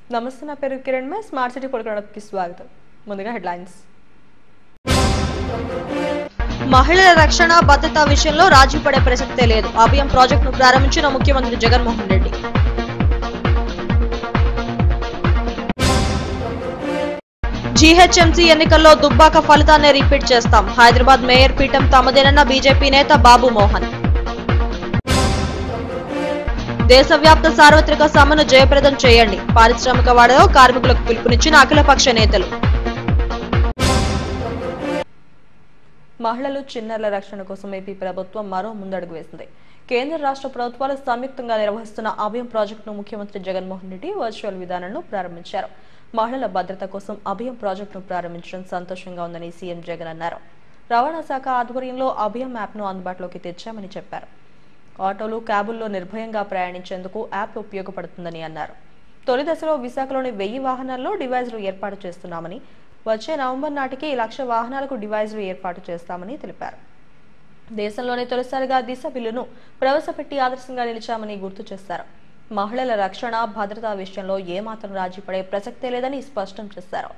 నమస్తే నా పేరు కిరణ్ మే స్మార్ట్ సిటీ కొడుకుకి స్వాగతం ముందుగా హెడ్లైన్స్ మహిళల రక్షణ భద్రత విషయంలో రాజీ పడే ప్రసక్తే లేదు అభయం ప్రాజెక్టును ప్రారంభించిన ముఖ్యమంత్రి జగన్మోహన్ రెడ్డి జీహెచ్ఎంసీ ఎన్నికల్లో దుబ్బాక ఫలితాన్ని రిపీట్ చేస్తాం హైదరాబాద్ మేయర్ పీఠం తమదేనన్న బీజేపీ నేత బాబు మోహన్ దేశవ్యాప్త సార్వత్రిక సమ్మెను జయప్రదం చేయండి పారిశ్రామిక వాడలో కార్మికులకు పిలుపునిచ్చిన అఖిలపక్ష నేతలు మహిళలు చిన్నారుల రక్షణ కోసం ఏపీ ప్రభుత్వం మరో ముందడుగు వేసింది కేంద్ర రాష్ట్ర ప్రభుత్వాలు సంయుక్తంగా నిర్వహిస్తున్న అభయం ప్రాజెక్టును ముఖ్యమంత్రి జగన్మోహన్ రెడ్డి వర్చువల్ విధానంలో ప్రారంభించారు మహిళల భద్రత కోసం అభయం ప్రాజెక్టును ప్రారంభించడం సంతోషంగా ఉందని సీఎం జగన్ అన్నారు రవాణా శాఖ ఆధ్వర్యంలో అభయం యాప్ను అందుబాటులోకి తెచ్చామని చెప్పారు ఆటోలు క్యాబుల్లో నిర్భయంగా ప్రయాణించేందుకు యాప్ ఉపయోగపడుతుందని అన్నారు తొలి దశలో విశాఖలోని వెయ్యి వాహనాల్లో డివైజ్లు ఏర్పాటు చేస్తున్నామని వచ్చే నవంబర్ నాటికి లక్ష వాహనాలకు డివైజ్లు ఏర్పాటు చేస్తామని తెలిపారు దేశంలోనే తొలిసారిగా దిశ బిల్లును ప్రవేశపెట్టి ఆదర్శంగా నిలిచామని గుర్తు చేశారు మహిళల రక్షణ భద్రతా విషయంలో ఏమాత్రం రాజీ పడే ప్రసక్తే లేదని స్పష్టం చేశారు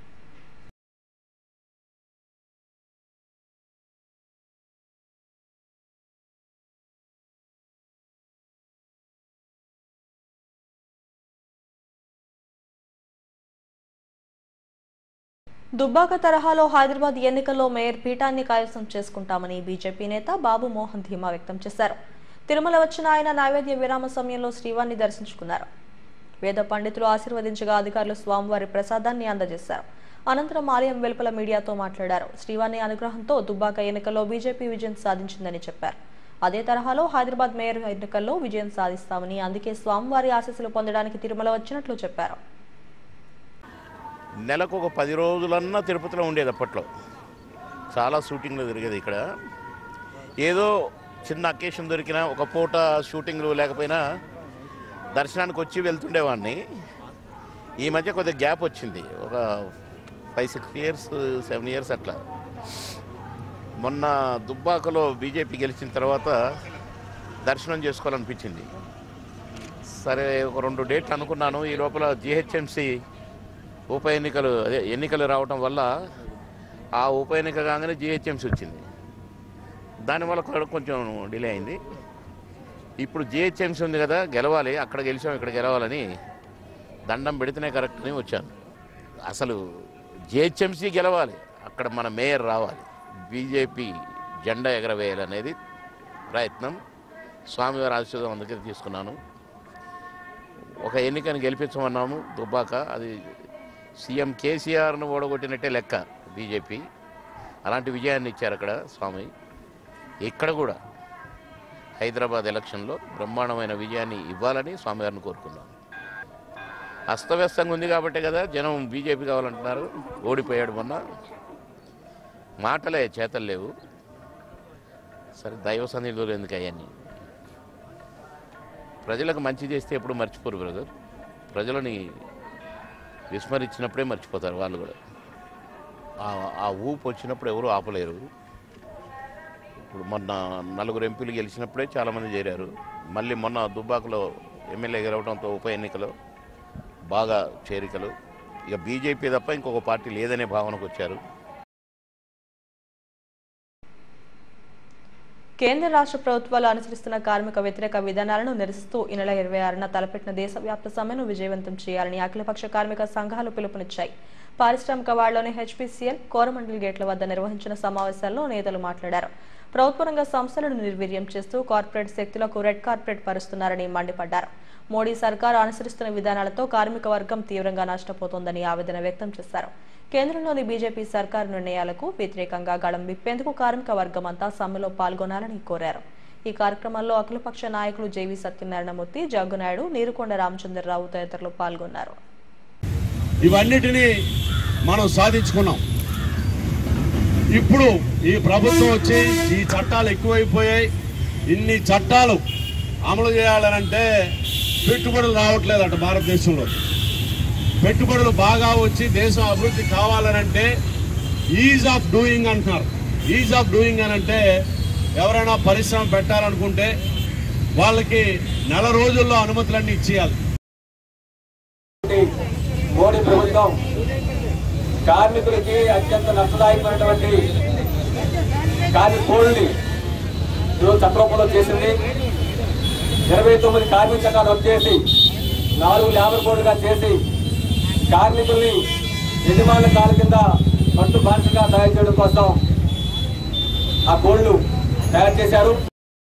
దుబ్బాక తరహాలో హైదరాబాద్ ఎన్నికల్లో మేయర్ పీఠాన్ని కైవసం చేసుకుంటామని బీజేపీ నేత బాబు మోహన్ ధీమా వ్యక్తం చేశారు తిరుమల వచ్చిన ఆయన నైవేద్య విరామ సమయంలో శ్రీవారిని దర్శించుకున్నారు వేద పండితులు ఆశీర్వదించగా అధికారులు స్వామివారి ప్రసాదాన్ని అందజేశారు అనంతరం ఆలయం వెలుపల మీడియాతో మాట్లాడారు శ్రీవారి అనుగ్రహంతో దుబ్బాక ఎన్నికల్లో బీజేపీ విజయం సాధించిందని చెప్పారు అదే తరహాలో హైదరాబాద్ మేయర్ ఎన్నికల్లో విజయం సాధిస్తామని అందుకే స్వామివారి ఆశీస్సులు పొందడానికి తిరుమల వచ్చినట్లు చెప్పారు నెలకు ఒక పది రోజులన్నా తిరుపతిలో ఉండేది అప్పట్లో చాలా షూటింగ్లు తిరిగేది ఇక్కడ ఏదో చిన్న అకేషన్ దొరికినా ఒక పూట షూటింగ్లు లేకపోయినా దర్శనానికి వచ్చి వెళ్తుండేవాడిని ఈ మధ్య కొద్దిగా గ్యాప్ వచ్చింది ఒక five six years seven years అట్లా మొన్న దుబ్బాకలో బీజేపీ గెలిచిన తర్వాత దర్శనం చేసుకోవాలనిపించింది సరే ఒక రెండు డేట్లు అనుకున్నాను ఈ లోపల జిహెచ్ఎంసి ఉప ఎన్నికలు అదే ఎన్నికలు రావటం వల్ల ఆ ఉప ఎన్నిక కాగానే జిహెచ్ఎంసీ వచ్చింది దానివల్ల కూడా కొంచెం డిలే అయింది ఇప్పుడు జిహెచ్ఎంసీ ఉంది కదా గెలవాలి అక్కడ గెలిచాం ఇక్కడ గెలవాలని దండం పెడితేనే కరెక్ట్ అని వచ్చాను అసలు జిహెచ్ఎంసీ గెలవాలి అక్కడ మన మేయర్ రావాలి బీజేపీ జెండా ఎగరవేయాలనేది ప్రయత్నం స్వామివారి ఆశీర్వాదం అందుకే తీసుకున్నాను ఒక ఎన్నికను గెలిపించమన్నాము దుబ్బాక అది సీఎం కేసీఆర్ను ఓడగొట్టినట్టే లెక్క బీజేపీ అలాంటి విజయాన్ని ఇచ్చారు అక్కడ స్వామి ఇక్కడ కూడా హైదరాబాద్ ఎలక్షన్లో బ్రహ్మాండమైన విజయాన్ని ఇవ్వాలని స్వామివారిని కోరుకున్నాను అస్తవ్యస్తంగా ఉంది కాబట్టే కదా జనం బీజేపీ కావాలంటున్నారు ఓడిపోయాడు మొన్న మాటలే చేతలు లేవు సరే దైవ సన్నిధులు ఎందుకు అవన్నీ ప్రజలకు మంచి చేస్తే ఎప్పుడు మర్చిపోరు బ్రదర్ ప్రజలని విస్మరించినప్పుడే మర్చిపోతారు వాళ్ళు కూడా ఆ- ఆ ఊపు వచ్చినప్పుడు ఎవరు ఆపలేరు ఇప్పుడు మొన్న నలుగురు ఎంపీలు గెలిచినప్పుడే చాలామంది చేరారు మళ్ళీ మొన్న దుబ్బాకలో ఎమ్మెల్యే గెలవడంతో ఉప ఎన్నికలో బాగా చేరికలు ఇక బీజేపీ తప్ప ఇంకొక పార్టీ లేదనే భావనకు వచ్చారు కేంద్ర రాష్ట్ర ప్రభుత్వాలు అనుసరిస్తున్న కార్మిక వ్యతిరేక విధానాలను నిరసిస్తూ ఈ నెల ఇరవై ఆరున తలపెట్టిన దేశవ్యాప్త సమ్మెను విజయవంతం చేయాలని అఖిలపక్ష కార్మిక సంఘాలు పిలుపునిచ్చాయి పారిశ్రామిక వాడలోని హెచ్పీసీఎల్ కోరమండల్ గేట్ల వద్ద నిర్వహించిన సమావేశాల్లో నేతలు మాట్లాడారు ప్రభుత్వ రంగ సంస్థలను నిర్వీర్యం చేస్తూ కార్పొరేట్ శక్తులకు రెడ్ కార్పెట్ పరుస్తున్నారని మండిపడ్డారు మోడీ సర్కార్ అనుసరిస్తున్న విధానాలతో కార్మిక వర్గం తీవ్రంగా నష్టపోతోందని ఆవేదన వ్యక్తం చేశారు కేంద్రంలోని బీజేపీ సర్కారు నిర్ణయాలకు వ్యతిరేకంగా గళం విప్పేందుకు కార్మిక వర్గం అంతా సమ్మెలో పాల్గొనాలని కోరారు ఈ కార్యక్రమంలో అఖిలపక్ష నాయకులు జేవీ సత్యనారాయణమూర్తి జగ్గునాయుడు నీరుకొండ రామచంద్రరావు తదితరులు పాల్గొన్నారు ఇవన్నిటినీ మనం సాధించుకున్నాం ఇప్పుడు ఈ ప్రభుత్వం వచ్చి ఈ చట్టాలు ఎక్కువైపోయాయి ఇన్ని చట్టాలు అమలు చేయాలనంటే పెట్టుబడులు రావట్లేదంట భారతదేశంలో పెట్టుబడులు బాగా వచ్చి దేశం అభివృద్ధి కావాలనంటే ఈజ్ ఆఫ్ డూయింగ్ అంటున్నారు ఈజ్ ఆఫ్ డూయింగ్ అని అంటే ఎవరైనా పరిశ్రమ పెట్టాలనుకుంటే వాళ్ళకి నెల రోజుల్లో అనుమతులన్నీ ఇచ్చేయాలి కార్మికులకి అత్యంత నష్టదాయకమైనటువంటి కార్మిక కోడ్ని ఈరోజు చట్టరూపంలో చేసింది ఇరవై తొమ్మిది కార్మిక చట్టాలు రద్దు చేసి నాలుగు లేబర్ కోడ్గా చేసి కార్మికుల్ని యజమానుల కాళ్ళ కింద పట్టు బానిసగా తయారు చేయడం కోసం ఆ కోడ్లు తయారు చేశారు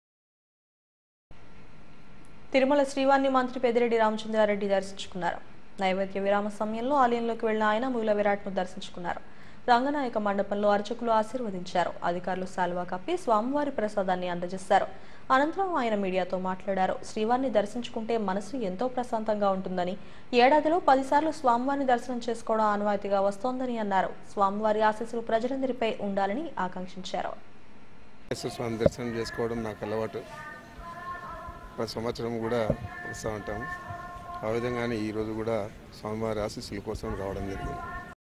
తిరుమల శ్రీవారిని మంత్రి పెద్దిరెడ్డి రామచంద్రారెడ్డి దర్శించుకున్నారు నైవేద్య విరామ సమయంలో ఆలయంలోకి వెళ్లిన ఆయన మూల విరాట్ను దర్శించుకున్నారు రంగనాయక మండపంలో అర్చకులు ఆశీర్వదించారు అధికారులు శాలువా కప్పి స్వామివారి ప్రసాదాన్ని అందజేశారు అనంతరం ఆయన మీడియాతో మాట్లాడారు శ్రీవారిని దర్శించుకుంటే మనసు ఎంతో ప్రశాంతంగా ఉంటుందని ఏడాదిలో పదిసార్లు స్వామివారిని దర్శనం చేసుకోవడం ఆనవాయితీగా వస్తోందని అన్నారు స్వామివారి ఆశీస్సులు ప్రజలందరిపై ఉండాలని ఆకాంక్షించారు యేసు స్వామి దర్శనం చేసుకోవడం నాకు అలవాటు ప్రతి సంవత్సరం కూడా వస్తూ ఉంటాము ఆ విధంగానే ఈరోజు కూడా స్వామివారి ఆశీస్సుల కోసం రావడం జరిగింది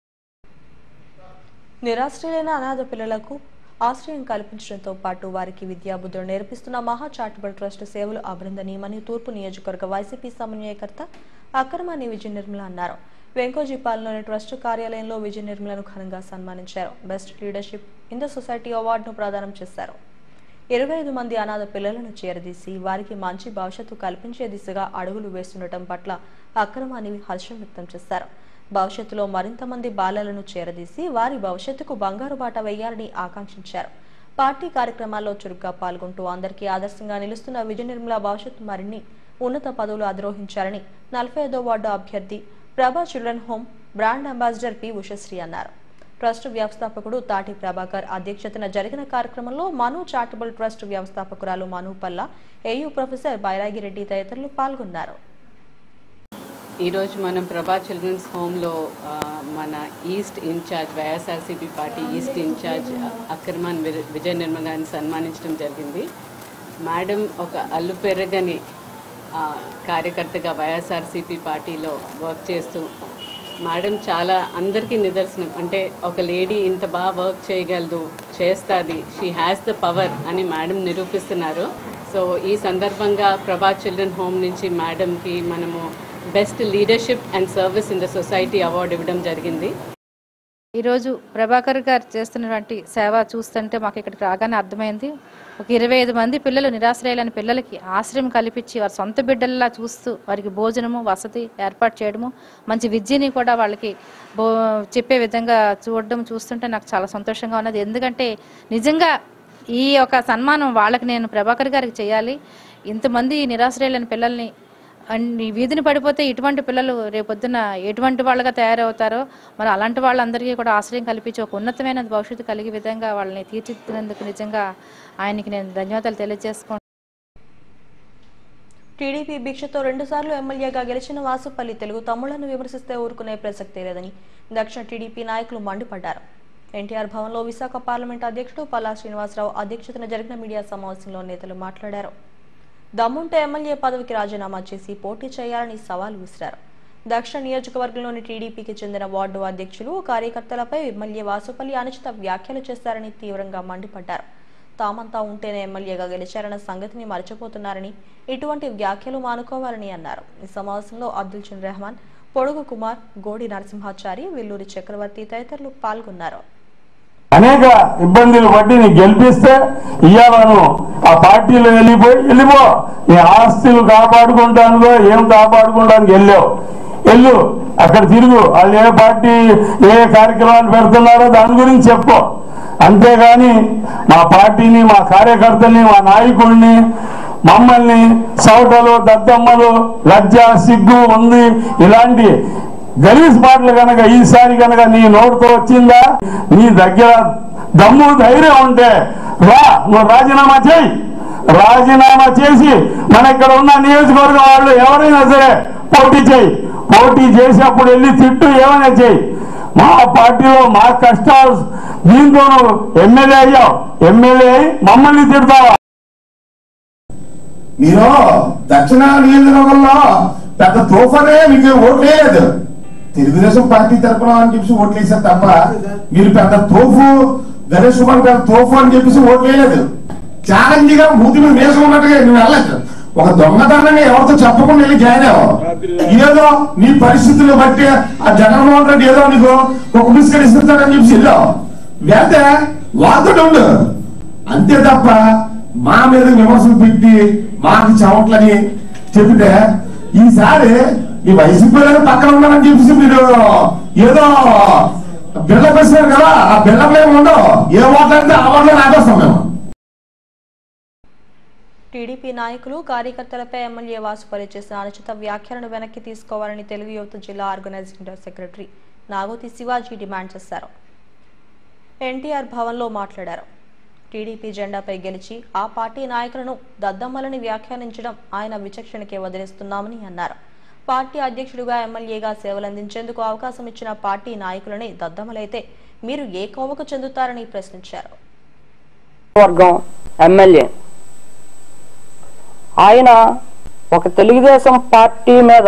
నిరాశ్రయులైన అనాథ పిల్లలకు ఆశ్రయం కల్పించడంతో పాటు వారికి విద్యాబుద్ధులు నేర్పిస్తున్న మహా చారిటబుల్ ట్రస్ట్ సేవలు అభినందనీయమని తూర్పు నియోజకవర్గ వైసీపీ సమన్వయకర్త అక్రమాని విజయ నిర్మల అన్నారు వెంకోజీపాలెంలోని ట్రస్ట్ కార్యాలయంలో విజయ నిర్మలను ఘనంగా సన్మానించారు best leadership in the society అవార్డును ప్రదానం చేశారు ఇరవై ఐదు మంది అనాథ పిల్లలను చేరదీసి వారికి మంచి భవిష్యత్తు కల్పించే దిశగా అడుగులు వేస్తుండటం పట్ల అక్రమాని హర్షం వ్యక్తం చేశారు భవిష్యత్తులో మరింత మంది బాలలను చేరదీసి వారి భవిష్యత్తుకు బంగారు బాట వేయాలని ఆకాంక్షించారు పార్టీ కార్యక్రమాల్లో చురుగ్గా పాల్గొంటూ అందరికీ ఆదర్శంగా నిలుస్తున్న విజయ నిర్మల భవిష్యత్తు మరిన్ని ఉన్నత పదవులు అధిరోహించాలని నలభై ఐదో వార్డు అభ్యర్థి Prabha children home brand ambassador P Ushasri అన్నారు ట్రస్ట్ వ్యవస్థాపకుడు తాటి ప్రభాకర్ అధ్యక్షతన జరిగిన కార్యక్రమంలో మను చారిటబుల్ ట్రస్ట్ వ్యవస్థాపకురాలు మను పల్ల ఏయూ ప్రొఫెసర్ బైరాగిరెడ్డి తదితరులు పాల్గొన్నారు ఈరోజు మనం ప్రభా చిల్డ్రన్స్ హోమ్లో ఆ, మన east incharge YSRCP party east incharge అక్రమాన్ వి- విజయ నిర్మ గారిని సన్మానించడం జరిగింది మేడం ఒక అల్లు పెరగని ఆ, కార్యకర్తగా వైఎస్ఆర్సీపీ పార్టీలో వర్క్ చేస్తూ మేడం చాలా అందరికీ నిదర్శనం అంటే ఒక లేడీ ఇంత బాగా వర్క్ చేయగలదు చేస్తుంది షీ హ్యాస్ ద పవర్ అని మేడం నిరూపిస్తున్నారు సో ఈ సందర్భంగా ప్రభా చిల్డ్రన్ హోమ్ నుంచి మేడంకి మనము best leadership and service in the society award ఇవ్వడం జరిగింది ఈరోజు ప్రభాకర్ గారు చేస్తున్నటువంటి సేవ చూస్తుంటే మాకు ఇక్కడికి రాగానే అర్థమైంది ఒక ఇరవై ఐదు మంది పిల్లలు నిరాశ్రయులైన పిల్లలకి ఆశ్రయం కల్పించి వారి సొంత బిడ్డల్లా చూస్తూ వారికి భోజనము వసతి ఏర్పాటు చేయడము మంచి విద్యని కూడా వాళ్ళకి బో చెప్పే విధంగా చూడడం చూస్తుంటే నాకు చాలా సంతోషంగా ఉన్నది ఎందుకంటే నిజంగా ఈ యొక్క సన్మానం వాళ్ళకి నేను ప్రభాకర్ గారికి చేయాలి ఇంతమంది నిరాశ్రయులైన పిల్లల్ని అండ్ ఈ వీధిని పడిపోతే ఇటువంటి పిల్లలు రేపొద్దున ఎటువంటి వాళ్ళగా తయారవుతారో మరి అలాంటి వాళ్ళందరికీ కూడా ఆశ్రయం కల్పించి ఒక ఉన్నతమైన భవిష్యత్తు కలిగే విధంగా వాళ్ళని తీర్చిదిద్దినందుకు నిజంగా ఆయనకి నేను ధన్యవాదాలు తెలియజేసుకుంటున్నాను టీడీపీ భిక్షతో రెండుసార్లు ఎమ్మెల్యేగా గెలిచిన వాసుపల్లి తెలుగు తమ్ముళ్లను విమర్శిస్తే ఊరుకునే ప్రసక్తే లేదని దక్షిణ టీడీపీ నాయకులు మండిపడ్డారు ఎన్టీఆర్ భవన్లో విశాఖ పార్లమెంట్ అధ్యక్షుడు పల్లా శ్రీనివాసరావు అధ్యక్షతన జరిగిన మీడియా సమావేశంలో నేతలు మాట్లాడారు దమ్ముంటే ఎమ్మెల్యే పదవికి రాజీనామా చేసి పోటీ చేయాలని సవాల్ విసిరారు దక్షిణ నియోజకవర్గంలోని టీడీపీకి చెందిన వార్డు అధ్యక్షులు కార్యకర్తలపై ఎమ్మెల్యే వాసుపల్లి అనుచిత వ్యాఖ్యలు చేశారని తీవ్రంగా మండిపడ్డారు తామంతా ఉంటేనే ఎమ్మెల్యేగా గెలిచారన్న సంగతిని మర్చిపోతున్నారని ఇటువంటి వ్యాఖ్యలు మానుకోవాలని అన్నారు ఈ సమావేశంలో అబ్దుల్ చిన్ రెహమాన్ పొడుగు కుమార్ గోడి నరసింహాచారి విల్లూరి చక్రవర్తి తదితరులు పాల్గొన్నారు అనేక ఇబ్బందులు పట్టి నీ గెలిపిస్తే ఇయ్యాలను ఆ పార్టీలో వెళ్ళిపోయి వెళ్ళిపో నీ ఆస్తులు కాపాడుకుంటానుకో ఏం కాపాడుకుంటానికి వెళ్ళావు వెళ్ళు అక్కడ తిరుగు వాళ్ళు ఏ పార్టీ ఏ కార్యక్రమాలు పెడుతున్నారో దాని గురించి చెప్పు అంతేగాని మా పార్టీని మా కార్యకర్తల్ని మా నాయకుడిని మమ్మల్ని సౌటలు దద్దమ్మలు లజ్జ సిగ్గు ఉంది ఇలాంటి గలీజ్ మాటలు కనుక ఈసారి కనుక నీ నోటితో వచ్చిందా నీ దగ్గర దమ్ము ధైర్యం ఉంటే రా నువ్వు రాజీనామా చేయి రాజీనామా చేసి మన ఇక్కడ ఉన్న నియోజకవర్గం వాళ్ళు ఎవరైనా సరే పోటీ చేయి పోటీ చేసేప్పుడు వెళ్ళి తిట్టు ఏమైనా చేయి మా పార్టీలో మా కష్టాలు దీంతో నువ్వు ఎమ్మెల్యే అయ్యావు ఎమ్మెల్యే అయి మమ్మల్ని తిడతావా మీరు దక్షిణ నియోజకవర్గంలో పెద్ద తోఫనే మీకు ఓట్లేదు తెలుగుదేశం పార్టీ తరపున అని చెప్పేసి ఓట్లేసారు తప్ప మీరు పెద్ద తోఫు గణేష్ కుమార్ పెద్ద తోఫు అని చెప్పేసి ఓట్లేదు ఛాలెంజ్ గా మూతి మీద మేసం ఉన్నట్టుగా నువ్వు వెళ్ళచ్చు ఒక దొంగతనాన్ని ఎవరితో చెప్పకుండా వెళ్ళి జాయిన్ అవ్వవు ఏదో నీ పరిస్థితులు బట్టి ఆ జగన్మోహన్ రెడ్డి ఏదో నీకు ఒక బిస్కెట్ ఇస్తాడని చెప్పి వెళ్ళావు వెళ్తే వాళ్ళతో ఉండు అంతే తప్ప మా మీద విమర్శలు పెట్టి మాకు చవట్లని చెబితే ఈసారి ఈ వైసీపీ పక్కన ఉన్నారని చెప్పేసి మీరు ఏదో బిల్ల పెంచారు కదా ఆ బిల్లం ఏమి ఉండవు ఏ ఓట్లంటే ఆ ఓట్లు నాటేస్తాం మేము టీడీపీ నాయకులు కార్యకర్తలపై ఎమ్మెల్యే వాసుపల్లి చేసిన అనుచిత వ్యాఖ్యలను వెనక్కి తీసుకోవాలని తెలుగు యువత జిల్లా organising secretary Nagoti Shivaji demand చేశారు ఎన్టీఆర్ భవన్లో మాట్లాడారు టీడీపీ జెండాపై గెలిచి ఆ పార్టీ నాయకులను దద్దమ్మలని వ్యాఖ్యానించడం ఆయన విచక్షణకే వదిలేస్తున్నామని అన్నారు పార్టీ అధ్యక్షుడిగా ఎమ్మెల్యేగా సేవలందించేందుకు అవకాశం ఇచ్చిన పార్టీ నాయకులని దద్దమ్మలైతే మీరు ఏ కోవకు చెందుతారని ప్రశ్నించారు వర్గం ఎమ్మెల్యే ఆయన ఒక తెలుగుదేశం పార్టీ మీద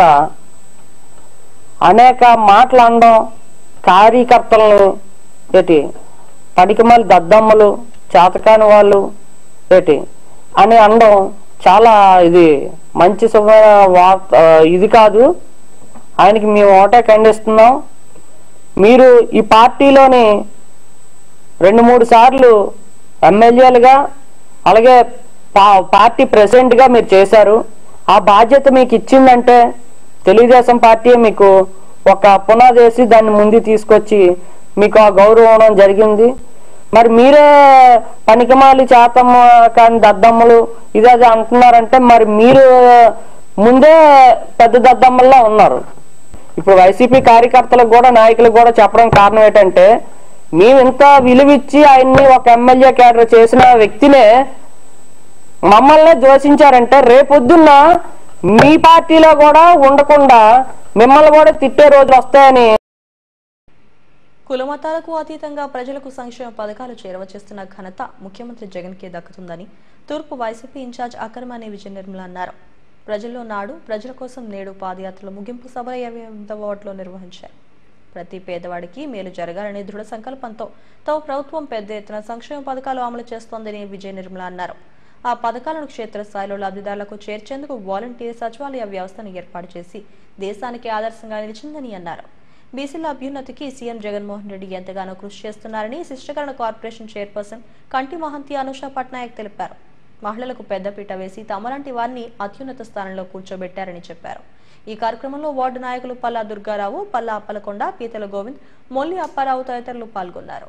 అనేక మాటలు అనడం కార్యకర్తలను ఏంటి పడికిమల్లి దద్దమ్మలు చేతకాని వాళ్ళు ఏంటి అని అనడం చాలా ఇది మంచి శుభ వార్త ఇది కాదు ఆయనకి మేము ఒకటే ఖండిస్తున్నాం మీరు ఈ పార్టీలోని రెండు మూడు సార్లు ఎమ్మెల్యేలుగా అలాగే పా పార్టీ ప్రెసిడెంట్గా మీరు చేశారు ఆ బాధ్యత మీకు ఇచ్చిందంటే తెలుగుదేశం పార్టీ మీకు ఒక పునాది వేసి దాన్ని ముందు తీసుకొచ్చి మీకు ఆ గౌరవం ఇవ్వడం జరిగింది మరి మీరే పనికిమాలి చేతమ్మ కానీ దద్దమ్మలు ఇది అది అంటున్నారంటే మరి మీరు ముందే పెద్ద దద్దమ్మల్లా ఉన్నారు ఇప్పుడు వైసీపీ కార్యకర్తలకు కూడా నాయకులకు కూడా చెప్పడం కారణం ఏంటంటే మేము ఇంత విలువిచ్చి ఆయన్ని ఒక ఎమ్మెల్యే క్యాడర్ చేసిన వ్యక్తినే మమ్మల్ని దోషించారంటే రేపొద్దున్న మీ పార్టీలో కూడా ఉండకుండా మిమ్మల్ని కూడా తిట్టే రోజులు వస్తాయని కులమతాలకు అతీతంగా ప్రజలకు సంక్షేమ పథకాలు చేరవ చేస్తున్న ఘనత ముఖ్యమంత్రి జగన్ కే దక్కుతుందని తూర్పు వైసీపీ ఇన్ఛార్జ్ అకర్మాని విజయ నిర్మల అన్నారు ప్రజల్లో నాడు ప్రజల కోసం నేడు పాదయాత్రల ముగింపు సభ ఇరవై ఎనిమిదవ వార్డులో నిర్వహించారు ప్రతి పేదవాడికి మేలు జరగాలని దృఢ సంకల్పంతో తమ ప్రభుత్వం పెద్ద ఎత్తున సంక్షేమ పథకాలు అమలు చేస్తోందని విజయ నిర్మల అన్నారు ఆ పథకాలను క్షేత్రస్థాయిలో లబ్ధిదారులకు చేర్చేందుకు వాలంటీర్ సచివాలయ వ్యవస్థను ఏర్పాటు చేసి దేశానికి ఆదర్శంగా నిలిచిందని అన్నారు బీసీల అభ్యున్నతికి సీఎం జగన్మోహన్ రెడ్డి ఎంతగానో కృషి చేస్తున్నారని శిష్టకరణ కార్పొరేషన్ చైర్పర్సన్ కంటి మహంతి అనుష పట్నాయక్ తెలిపారు మహిళలకు పెద్దపీట వేసి తమలాంటి వారిని అత్యున్నత స్థానంలో కూర్చోబెట్టారని చెప్పారు ఈ కార్యక్రమంలో వార్డు నాయకులు పల్లా దుర్గారావు పల్లా అప్పలకొండ పీతల గోవింద్ మొల్లి అప్పారావు తదితరులు పాల్గొన్నారు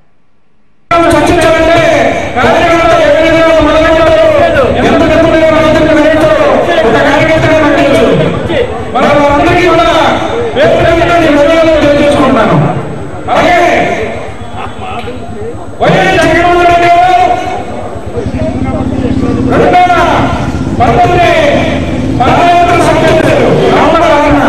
మనందరికీ కూడా వ్యక్తిగతంగా నేను ధన్యవాదాలు తెలియజేసుకుంటున్నాను అలాగే వైఎస్ జగన్మోహన్ రెడ్డి గారు రెండు వేల పంతొమ్మిది పాదయాత్ర సంచరించారు రామనారాయణ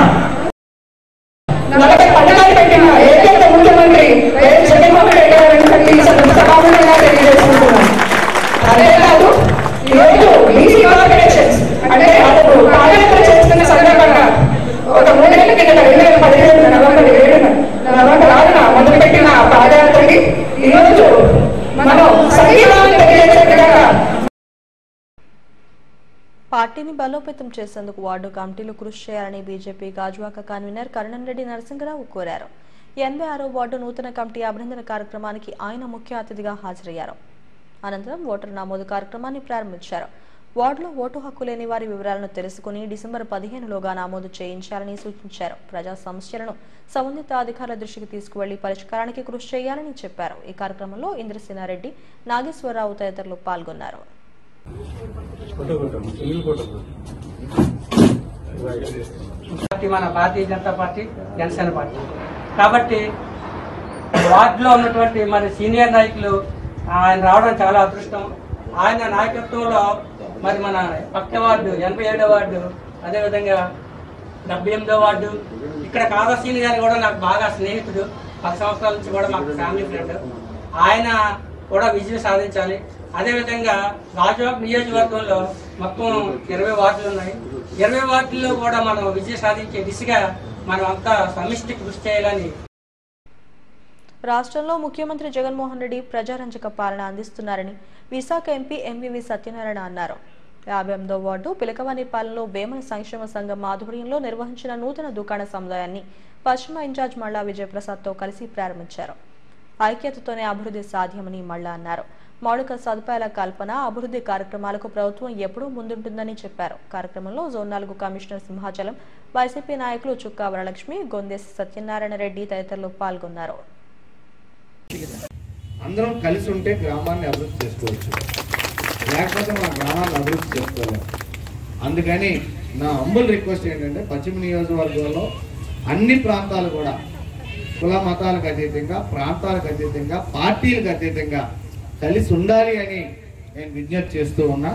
నలభై పట్టణాలు పెట్టిన ఏకైక ముఖ్యమంత్రి వైఎస్ జగన్మోహన్ రెడ్డి గారు అని ఈ సభాముఖంగా తెలియజేసుకుంటున్నాను అదే కాదు ఈరోజు బీసీ కార్పొరేషన్స్ అంటే అప్పుడు పాదయాత్ర చేస్తున్న సందర్భంగా ఒక మూడేళ్ల కిందట రెండు వేల పదిహేడు నవంబర్ ఏడున నవంబర్ ఆరున మొదలుపెట్టిన ఆ పాదయాత్రకి ఈరోజు మనం సంగీతాన్ని తెలియజేసేట్టుగా పార్టీని బలోపేతం చేసేందుకు వార్డు కమిటీలు కృషి చేయాలని బీజేపీ గాజువాక కన్వీనర్ కరుణన్ రెడ్డి నరసింహరావు కోరారు ఎనభై ఆరో వార్డు నూతన కమిటీ అభినందన కార్యక్రమానికి ఆయన ముఖ్య అతిథిగా హాజరయ్యారు అనంతరం ఓటర్ నమోదు కార్యక్రమాన్ని ప్రారంభించారు వార్డులో ఓటు హక్కు లేని వారి వివరాలను తెలుసుకుని డిసెంబర్ పదిహేనులోగా నమోదు చేయించాలని సూచించారు ప్రజా సమస్యలను సంబంధిత అధికారుల దృష్టికి తీసుకువెళ్లి పరిష్కారానికి కృషి చేయాలని చెప్పారు ఈ కార్యక్రమంలో ఇంద్రసేనారెడ్డి నాగేశ్వరరావు తదితరులు పాల్గొన్నారు పార్టీ మన భారతీయ జనతా పార్టీ జనసేన పార్టీ కాబట్టి వార్డులో ఉన్నటువంటి మరి సీనియర్ నాయకులు ఆయన రావడం చాలా అదృష్టం ఆయన నాయకత్వంలో మరి మన పక్క వార్డు ఎనభై ఏడో వార్డు అదేవిధంగా డెబ్బై ఎనిమిదో వార్డు ఇక్కడ కాదర్శీని గారు కూడా నాకు బాగా స్నేహితుడు పది సంవత్సరాల నుంచి కూడా మాకు ఫ్యామిలీ ఫ్రెండ్ ఆయన కూడా విజయం సాధించాలి అదేవిధంగా రాజవాక్ నియోజకవర్గంలో మొత్తం ఇరవై వార్డులు ఉన్నాయి ఇరవై వార్డుల్లో కూడా మనం విజయం సాధించే దిశగా మనం అంతా సమిష్టి కృషి చేయాలని రాష్ట్రంలో ముఖ్యమంత్రి జగన్మోహన్ రెడ్డి ప్రజారంజక పాలన అందిస్తున్నారని విశాఖ ఎంపీ ఎంవివి సత్యనారాయణ అన్నారు యాభై ఎనిమిదో వార్డు పిలకవానిపాలెంలో వేమన సంక్షేమ సంఘం ఆధ్వర్యంలో నిర్వహించిన నూతన దుకాణ సముదాయాన్ని పశ్చిమ ఇన్ఛార్జ్ మల్లా విజయప్రసాద్తో కలిసి ప్రారంభించారు ఐక్యతతోనే అభివృద్ధి సాధ్యమని మళ్ళా అన్నారు మౌలిక సదుపాయాల కల్పన అభివృద్ధి కార్యక్రమాలకు ప్రభుత్వం ఎప్పుడూ ముందుంటుందని చెప్పారు కార్యక్రమంలో జోన్ నాలుగు కమిషనర్ సింహాచలం వైసీపీ నాయకులు చుక్కా వరలక్ష్మి గొందేసి సత్యనారాయణ రెడ్డి తదితరులు పాల్గొన్నారు అందరం కలిసి ఉంటే గ్రామాన్ని అభివృద్ధి చేసుకోవచ్చు లేకపోతే మన గ్రామాన్ని అభివృద్ధి చేసుకోలేము అందుకని నా అంబుల్ రిక్వెస్ట్ ఏంటంటే పశ్చిమ నియోజకవర్గంలో అన్ని ప్రాంతాలు కూడా కుల మతాలకు అతీతంగా ప్రాంతాలకు అతీతంగా పార్టీలకు అతీతంగా కలిసి ఉండాలి అని నేను విజ్ఞప్తి చేస్తూ ఉన్నా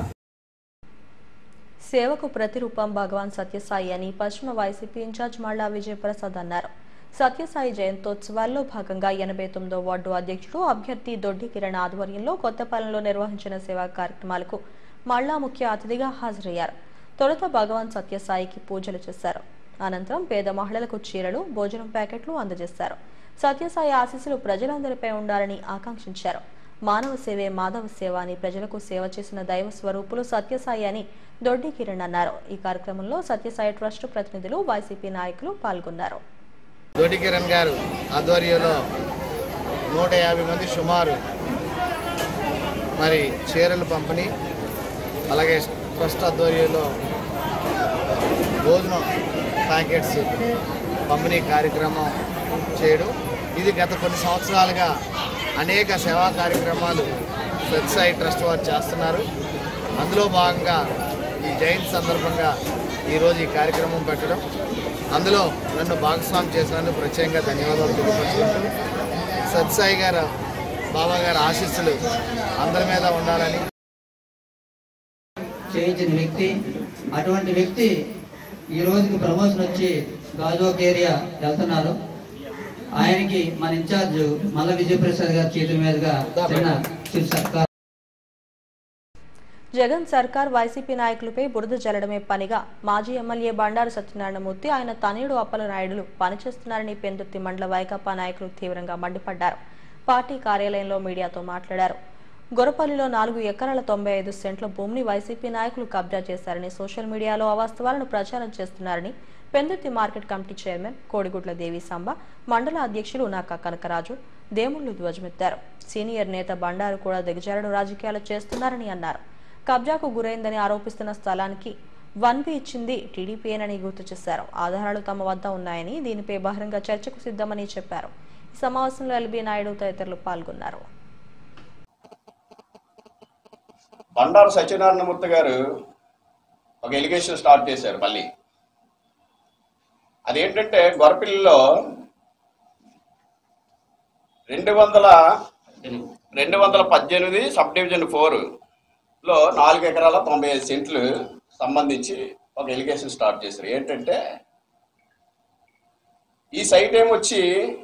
సేవకు ప్రతిరూపం భగవాన్ సత్యసాయి అని పశ్చిమ వైసీపీ ఇన్ఛార్జ్ మల్లా విజయప్రసాద్ అన్నారు సత్యసాయి జయంతోత్సవాల్లో భాగంగా ఎనభై తొమ్మిదో వార్డు అధ్యక్షుడు అభ్యర్థి దొడ్డి కిరణ్ ఆధ్వర్యంలో కొత్తపాలెంలో నిర్వహించిన సేవా కార్యక్రమాలకు మల్లా ముఖ్య అతిథిగా హాజరయ్యారు తొలుత భగవాన్ సత్యసాయికి పూజలు చేశారు అనంతరం పేద మహిళలకు చీరలు భోజనం ప్యాకెట్లు అందజేశారు సత్యసాయి ఆశీస్సులు ప్రజలందరిపై ఉండాలని ఆకాంక్షించారు మానవ సేవే మాధవ సేవ అని ప్రజలకు సేవ చేసిన దైవ స్వరూపులు సత్యసాయి అని దొడ్డి కిరణ్ అన్నారు ఈ కార్యక్రమంలో సత్యసాయి ట్రస్ట్ ప్రతినిధులు వైసీపీ నాయకులు పాల్గొన్నారు దోటి కిరణ్ గారు ఆధ్వర్యంలో నూట యాభై మంది సుమారు మరి చీరలు పంపిణీ అలాగే ట్రస్ట్ ఆధ్వర్యంలో భోజనం ప్యాకెట్స్ పంపిణీ కార్యక్రమం చేయడం ఇది గత కొన్ని సంవత్సరాలుగా అనేక సేవా కార్యక్రమాలు వెబ్సైట్ ట్రస్ట్ వారు చేస్తున్నారు అందులో భాగంగా ఈ జయంతి సందర్భంగా ఈరోజు ఈ కార్యక్రమం పెట్టడం అందులో నన్ను భాగస్వామి చేసినందుకు ప్రత్యేకంగా ధన్యవాదాలు తెలియపరుచుకుంటూ సత్సాయి గారు బాబా గారి ఆశీస్సులు అందరి మీద ఉండాలని చేయించిన వ్యక్తి అటువంటి వ్యక్తి ఈ రోజుకి ప్రమోషన్ వచ్చి గాజువాక్ ఏరియా వెళ్తున్నారు ఆయనకి మన ఇన్ఛార్జ్ మల్ల విజయప్రసాద్ గారి చేతుల మీదుగా చిన్న చిరు సత్కారం జగన్ సర్కార్ వైసీపీ నాయకులపై బురద జల్లడమే పనిగా మాజీ ఎమ్మెల్యే బండారు సత్యనారాయణమూర్తి ఆయన తనయుడు అప్పల నాయుడులు పనిచేస్తున్నారని పెందుర్తి మండల వైకాపా నాయకులు తీవ్రంగా మండిపడ్డారు పార్టీ కార్యాలయంలో మీడియాతో మాట్లాడారు గొరపల్లిలో నాలుగు ఎకరాల తొంభై ఐదు సెంట్ల భూమిని వైసీపీ నాయకులు కబ్జా చేశారని సోషల్ మీడియాలో అవాస్తవాలను ప్రచారం చేస్తున్నారని Pendurthi market committee chairman Kodigudla Devi Samba మండల అధ్యక్షులు నాకా కనకరాజు దేముళ్లు ధ్వజమెత్తారు సీనియర్ నేత బండారు కూడా దిగజారుడు రాజకీయాలు చేస్తున్నారని అన్నారు కబ్జాకు గురైందని ఆరోపిస్తున్న స్థలానికి వన్ బి ఇచ్చింది టీడీపీఏనని గుర్తు చేశారు ఆధారాలు తమ వద్ద ఉన్నాయని దీనిపై బహిరంగ చర్చకు సిద్ధమని చెప్పారు ఈ సమావేశంలో ఎల్బీ నాయుడు తదితరులు పాల్గొన్నారు బండారు సత్యనారాయణమూర్తి గారు ఒక ఎలిగేషన్ స్టార్ట్ చేశారు మళ్ళీ అదేంటంటే గొరపిల్లిలో రెండు వందల రెండు వందల పద్దెనిమిది సబ్ డివిజన్ ఫోర్ లో నాలుగు ఎకరాల తొంభై ఐదు సెంట్లు సంబంధించి ఒక ఎలిగేషన్ స్టార్ట్ చేశారు ఏంటంటే ఈ సైట్ ఏమొచ్చి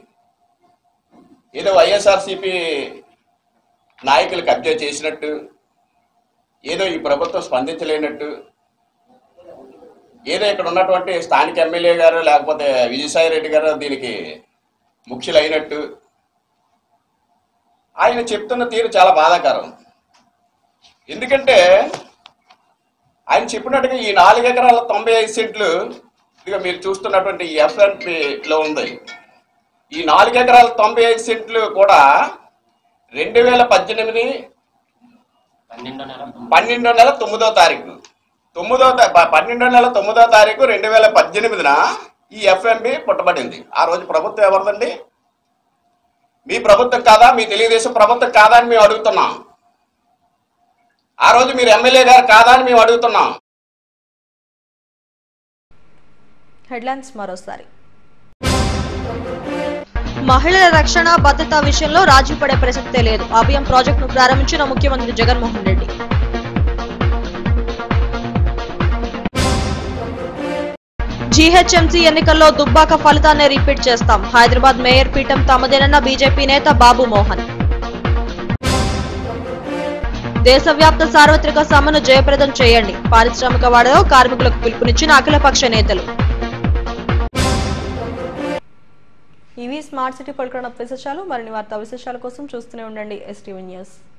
ఏదో వైఎస్ఆర్సిపి నాయకులు కబ్జా చేసినట్టు ఏదో ఈ ప్రభుత్వం స్పందించలేనట్టు ఏదో ఇక్కడ ఉన్నటువంటి స్థానిక ఎమ్మెల్యే గారు లేకపోతే విజయసాయి రెడ్డి గారు దీనికి ముఖ్యులైనట్టు ఆయన చెప్తున్న తీరు చాలా బాధాకరం ఎందుకంటే ఆయన చెప్పినట్టుగా ఈ నాలుగు ఎకరాల తొంభై ఐదు సెంట్లు ఇదిగో మీరు చూస్తున్నటువంటి ఎఫ్ఎన్పిలో ఉంది ఈ నాలుగు ఎకరాల తొంభై ఐదు సెంట్లు కూడా రెండు వేల పద్దెనిమిది పన్నెండో నెల తొమ్మిదో తారీఖు తొమ్మిదో తా- ప- పన్నెండో నెల తొమ్మిదో తారీఖు రెండు వేల పద్దెనిమిదిన ఈ ఎఫ్ఎంబి పుట్టబడింది ఆ రోజు ప్రభుత్వం ఎవరిదండి మీ ప్రభుత్వం కాదా మీ తెలుగుదేశం ప్రభుత్వం కాదా అని మేము అడుగుతున్నాం ఆ రోజు మీరు ఎమ్మెల్యే గారు కాదా అని మేము అడుగుతున్నాం హెడ్లైన్స్ మరోసారి మహిళల రక్షణ భద్రత విషయంలో రాజీ పడే ప్రసక్తే లేదు అభయం ప్రాజెక్టును ప్రారంభించిన ముఖ్యమంత్రి జగన్మోహన్ రెడ్డి జీహెచ్ఎంసీ ఎన్నికల్లో దుబ్బాక ఫలితాన్ని రిపీట్ చేస్తాం హైదరాబాద్ మేయర్ పీఠం తమదేనన్న బీజేపీ నేత బాబు మోహన్ దేశవ్యాప్త సార్వత్రిక సమ్మెను జయప్రదం చేయండి పారిశ్రామిక వాడలో కార్మికులకు పిలుపునిచ్చిన అఖిలపక్ష నేతలు ఇవి స్మార్ట్ సిటీ పలుకున్న విశేషాలు మరిన్ని వార్తా విశేషాల కోసం చూస్తూనే ఉండండి ఎస్టీవీ న్యూస్